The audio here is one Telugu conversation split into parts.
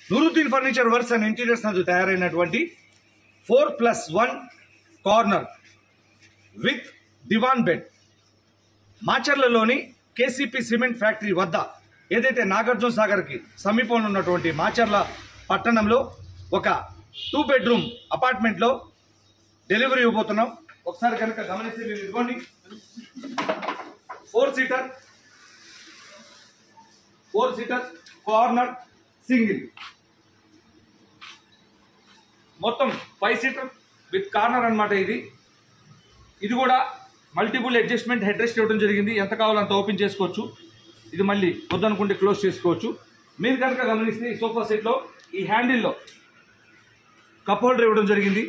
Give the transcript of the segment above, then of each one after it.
Nooruddin furniture works and interiors నందు తయారైనటువంటి four plus one corner with divan bed మాచర్లలోని కేసీపీ సిమెంట్ ఫ్యాక్టరీ వద్ద ఏదైతే నాగార్జున సాగర్కి సమీపంలో ఉన్నటువంటి మాచర్ల పట్టణంలో ఒక టూ బెడ్రూమ్ అపార్ట్మెంట్లో డెలివరీ ఇవ్వబోతున్నాం ఒకసారి కనుక గమనిస్తే మీరు ఇదిగోండి four seater four seater corner single మొత్తం ఫైవ్ సీటర్ విత్ కార్నర్ అన్నమాట ఇది ఇది కూడా మల్టిపుల్ అడ్జస్ట్మెంట్ హెడ్ రెస్ట్ ఇవ్వడం జరిగింది ఎంత కావాలో అంత ఓపెన్ చేసుకోవచ్చు ఇది మళ్ళీ వద్దనుకుంటే క్లోజ్ చేసుకోవచ్చు మీరు కనుక గమనిస్తే ఈ సోఫా సెట్లో ఈ హ్యాండిల్లో కప్ హోల్డర్ ఇవ్వడం జరిగింది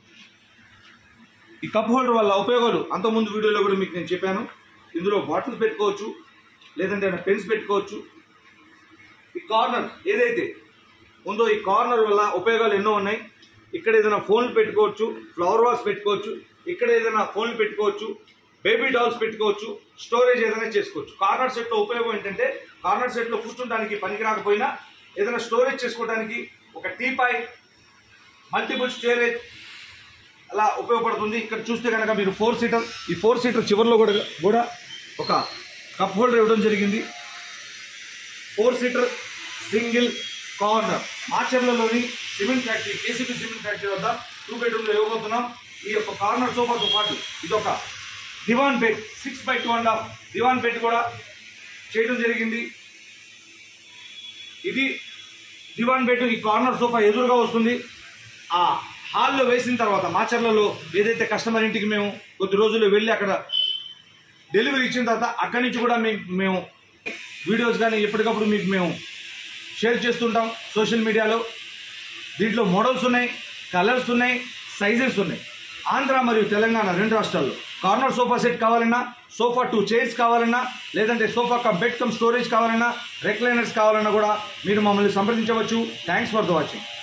ఈ కప్ హోల్డర్ వల్ల ఉపయోగాలు అంతకుముందు వీడియోలో కూడా మీకు నేను చెప్పాను ఇందులో బాటిల్స్ పెట్టుకోవచ్చు లేదంటే పెన్స్ పెట్టుకోవచ్చు ఈ కార్నర్ ఏదైతే ఉందో ఈ కార్నర్ వల్ల ఉపయోగాలు ఎన్నో ఉన్నాయి ఇక్కడ ఏదైనా ఫోన్లు పెట్టుకోవచ్చు ఫ్లవర్ వాల్స్ పెట్టుకోవచ్చు ఇక్కడ ఏదైనా ఫోన్లు పెట్టుకోవచ్చు బేబీ డాల్స్ పెట్టుకోవచ్చు స్టోరేజ్ ఏదైనా చేసుకోవచ్చు కార్నర్ సెట్లో ఉపయోగం ఏంటంటే కార్నర్ సెట్లో కూర్చోడానికి పనికి రాకపోయినా ఏదైనా స్టోరేజ్ చేసుకోవడానికి ఒక టీపాయ్ మల్టిపుల్ స్టోరేజ్ అలా ఉపయోగపడుతుంది ఇక్కడ చూస్తే కనుక మీరు ఫోర్ సీటర్ ఈ ఫోర్ సీటర్ చివరిలో కూడా కూడా ఒక కప్ హోల్డర్ ఇవ్వడం జరిగింది ఫోర్ సీటర్ సింగిల్ కార్నర్ మాచర్లలోని cement factory KCP cement factory వద్ద టూ బెడ్రూమ్లో ఇవ్వబోతున్నాం ఈ యొక్క కార్నర్ సోఫాతో పాటు ఇదొక divan bed six by two and half divan bed కూడా చేయడం జరిగింది ఇది దివాన్ బెడ్ ఈ కార్నర్ సోఫా ఎదురుగా వస్తుంది ఆ హాల్లో వేసిన తర్వాత మాచర్లలో ఏదైతే కస్టమర్ ఇంటికి మేము కొద్ది రోజులు వెళ్ళి అక్కడ డెలివరీ ఇచ్చిన తర్వాత అక్కడి నుంచి కూడా మేము మేము వీడియోస్ కానీ ఎప్పటికప్పుడు మీకు మేము షేర్ చేస్తుంటాం సోషల్ మీడియాలో దీంట్లో మోడల్స్ ఉన్నాయి కలర్స్ ఉన్నాయి సైజెస్ ఉన్నాయి ఆంధ్ర మరియు తెలంగాణ రెండు రాష్ట్రాల్లో కార్నర్ సోఫా సెట్ కావాలన్నా సోఫా టూ చైర్స్ కావాలన్నా లేదంటే sofa cum bed cum storage కావాలన్నా రెక్లైనర్స్ కావాలన్నా కూడా మీరు మమ్మల్ని సంప్రదించవచ్చు థ్యాంక్స్ ఫర్ ద వాచింగ్